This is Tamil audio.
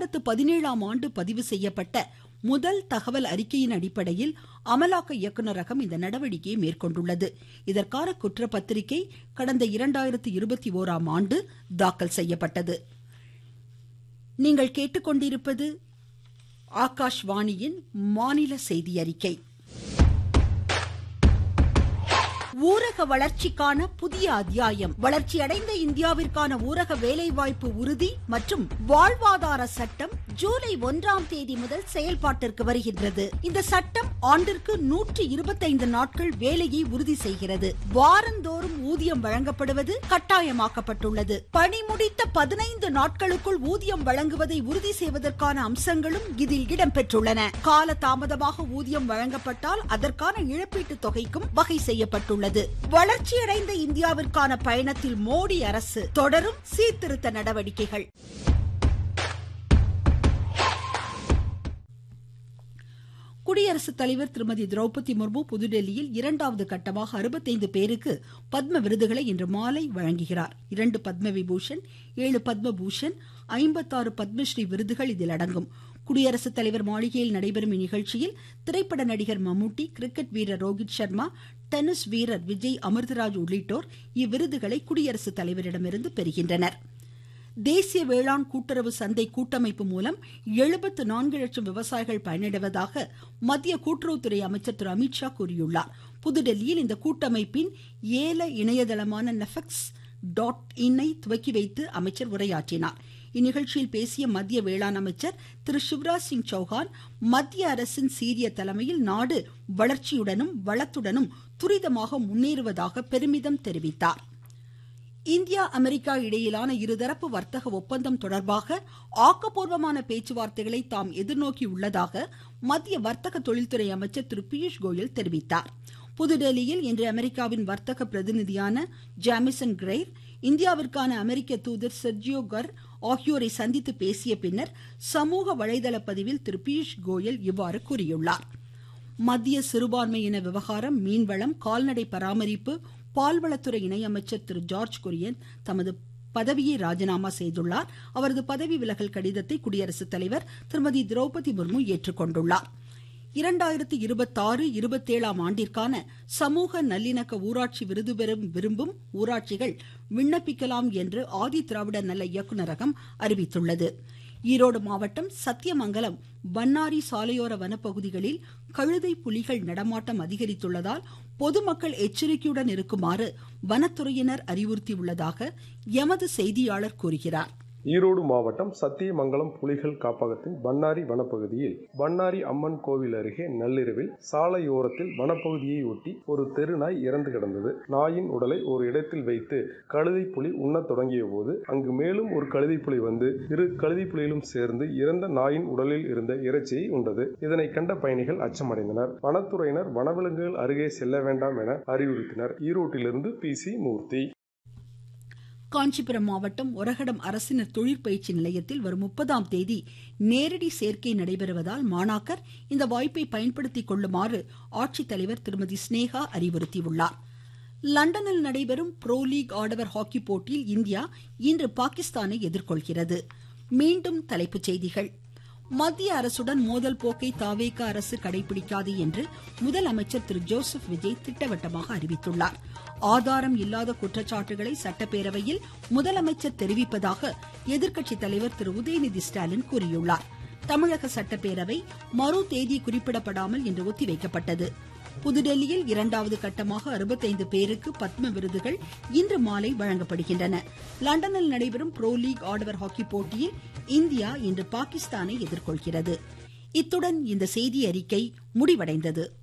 இரண்டாயிரத்து பதினேழாம் ஆண்டு பதிவு செய்யப்பட்ட முதல் தகவல் அறிக்கையின் அடிப்படையில் அமலாக்க இயக்குநரகம் இந்த நடவடிக்கையை மேற்கொண்டுள்ளது இதற்கான குற்றப்பத்திரிகை கடந்த இரண்டாயிரத்து இருபத்தி ஓராம் ஆண்டு தாக்கல் செய்யப்பட்டது நீங்கள் கேட்டுக்கொண்டிருப்பது ஆகாஷ்வாணியின் மாநில செய்தி அறிக்கை ஊரக வளர்ச்சிக்கான புதிய அத்தியாயம் வளர்ச்சியடைந்த இந்தியாவிற்கான ஊரக வேலைவாய்ப்பு உறுதி மற்றும் வாழ்வாதார சட்டம் ஜூலை ஒன்றாம் தேதி முதல் செயல்பாட்டிற்கு வருகின்றது இந்த சட்டம் ஆண்டிற்கு நூற்றி இருபத்தைந்து நாட்கள் வேலையை உறுதி செய்கிறது வாரந்தோறும் ஊதியம் வழங்கப்படுவது கட்டாயமாக்கப்பட்டுள்ளது பணி முடித்த பதினைந்து நாட்களுக்குள் ஊதியம் வழங்குவதை உறுதி செய்வதற்கான அம்சங்களும் இதில் இடம்பெற்றுள்ளன கால தாமதமாக ஊதியம் வழங்கப்பட்டால் அதற்கான இழப்பீட்டு தொகைக்கும் வகை செய்யப்பட்டுள்ளது உள்ளது வளர்ச்சியடைந்த இந்தியாவிற்கான பயணத்தில் மோடி அரசு தொடரும் சீர்திருத்த நடவடிக்கைகள் குடியரசுத் தலைவர் திருமதி திரௌபதி முர்மு புதுடெல்லியில் இரண்டாவது கட்டமாக அறுபத்தைந்து பேருக்கு பத்ம விருதுகளை இன்று மாலை வழங்குகிறார் இரண்டு பத்ம விபூஷன் ஏழு பத்ம பூஷன் ஐம்பத்தாறு பத்மஸ்ரீ விருதுகள் இதில் அடங்கும் குடியரசுத் தலைவர் மாளிகையில் நடைபெறும் இந்நிகழ்ச்சியில் திரைப்பட நடிகர் மம்முட்டி கிரிக்கெட் வீரர் ரோஹித் சர்மா டென்னிஸ் வீரர் விஜய் அமிர்தராஜ் உள்ளிட்டோர் இவ்விருதுகளை குடியரசுத் தலைவரிடமிருந்து பெறுகின்றனர் தேசிய வேளாண் கூட்டுறவு சந்தை கூட்டமைப்பு மூலம் எழுபத்து நான்கு லட்சம் விவசாயிகள் பயனடைவதாக மத்திய கூட்டுறவுத்துறை அமைச்சர் திரு அமித்ஷா கூறியுள்ளார் புதுடெல்லியில் இந்த கூட்டமைப்பின் ஏல இணையதளமான நெஃபெக்ஸ் டாட் இன்னை துவக்கி வைத்து அமைச்சர் உரையாற்றினார் இந்நிகழ்ச்சியில் பேசிய மத்திய வேளாண் அமைச்சர் திரு சிவராஜ் சிங் சௌஹான் மத்திய அரசின் சீரிய தலைமையில் நாடு வளர்ச்சியுடனும் வளத்துடனும் துரிதமாக முன்னேறுவதாக பெருமிதம் தெரிவித்தார் இந்தியா அமெரிக்கா இடையிலான இருதரப்பு வர்த்தக ஒப்பந்தம் தொடர்பாக ஆக்கப்பூர்வமான பேச்சுவார்த்தைகளை தாம் எதிர்நோக்கி உள்ளதாக மத்திய வர்த்தக தொழில்துறை அமைச்சர் திரு பியூஷ் கோயல் தெரிவித்தார் புதுடெல்லியில் இன்று அமெரிக்காவின் வர்த்தக பிரதிநிதியான ஜாமிசன் கிரெய்ர் இந்தியாவிற்கான அமெரிக்க தூதர் செர்ஜியோ கர் ஆகியோரை சந்தித்து பேசிய பின்னர் சமூக வலைதள பதிவில் திரு பியூஷ் கோயல் இவ்வாறு கூறியுள்ளார் மத்திய சிறுபான்மையின விவகாரம் மீன்வளம் கால்நடை பராமரிப்பு பால்வளத்துறை இணையமைச்சர் திரு ஜார்ஜ் குரியன் தமது பதவியை ராஜினாமா செய்துள்ளார் அவரது பதவி விலகல் கடிதத்தை குடியரசுத் தலைவர் திருமதி திரௌபதி முர்மு ஏற்றுக்கொண்டுள்ளார் இரண்டாயிரத்தி இருபத்தாறு இருபத்தேழாம் ஆண்டிற்கான சமூக நல்லிணக்க ஊராட்சி விருது பெறும் விரும்பும் ஊராட்சிகள் விண்ணப்பிக்கலாம் என்று ஆதி திராவிட நல இயக்குநரகம் அறிவித்துள்ளது ஈரோடு மாவட்டம் சத்தியமங்கலம் வண்ணாரி சாலையோர வனப்பகுதிகளில் கழுதை புலிகள் நடமாட்டம் அதிகரித்துள்ளதால் பொதுமக்கள் எச்சரிக்கையுடன் இருக்குமாறு வனத்துறையினர் அறிவுறுத்தியுள்ளதாக எமது செய்தியாளர் கூறுகிறார் ஈரோடு மாவட்டம் சத்தியமங்கலம் புலிகள் காப்பகத்தின் பன்னாரி வனப்பகுதியில் பன்னாரி அம்மன் கோவில் அருகே நள்ளிரவில் சாலையோரத்தில் வனப்பகுதியை ஒட்டி ஒரு தெருநாய் இறந்து கிடந்தது நாயின் உடலை ஒரு இடத்தில் வைத்து கழுதை புலி உண்ணத் தொடங்கிய போது அங்கு மேலும் ஒரு கழுதை புலி வந்து இரு கழுதை புலிகளும் சேர்ந்து இறந்த நாயின் உடலில் இருந்த இறைச்சியை உண்டது இதனை கண்ட பயணிகள் அச்சமடைந்தனர் வனத்துறையினர் வனவிலங்குகள் அருகே செல்ல வேண்டாம் என அறிவுறுத்தினர் ஈரோட்டிலிருந்து பி சி மூர்த்தி காஞ்சிபுரம் மாவட்டம் ஒரகடம் அரசினர் தொழிற்பயிற்சி நிலையத்தில் வரும் முப்பதாம் தேதி நேரடி சேர்க்கை நடைபெறுவதால் மாணாக்கர் இந்த வாய்ப்பை பயன்படுத்திக் கொள்ளுமாறு ஆட்சித்தலைவர் திருமதி ஸ்னேகா அறிவுறுத்தியுள்ளார் லண்டனில் நடைபெறும் புரோ லீக் ஆடவர் ஹாக்கி போட்டியில் இந்தியா இன்று பாகிஸ்தானை எதிர்கொள்கிறது மீண்டும் தலைப்புச் செய்திகள் மத்திய அரசுடன் மோதல் போக்கை தாவேக அரசு கடைபிடிக்காது என்று முதலமைச்சர் திரு ஜோசப் விஜய் திட்டவட்டமாக அறிவித்துள்ளார் ஆதாரம் இல்லாத குற்றச்சாட்டுகளை சட்டப்பேரவையில் முதலமைச்சர் தெரிவிப்பதாக எதிர்க்கட்சித் தலைவர் திரு உதயநிதி ஸ்டாலின் கூறியுள்ளார் தமிழக சட்டப்பேரவை மறு தேதி குறிப்பிடப்படாமல் இன்று ஒத்திவைக்கப்பட்டது புதுடெல்லியில் இரண்டாவது கட்டமாக அறுபத்தைந்து பேருக்கு பத்ம விருதுகள் இன்று மாலை வழங்கப்படுகின்றன லண்டனில் நடைபெறும் புரோ லீக் ஆடவர் ஹாக்கி போட்டியில் இந்தியா இன்று பாகிஸ்தானை எதிர்கொள்கிறது இத்துடன் இந்த செய்தி அறிக்கை முடிவடைந்தது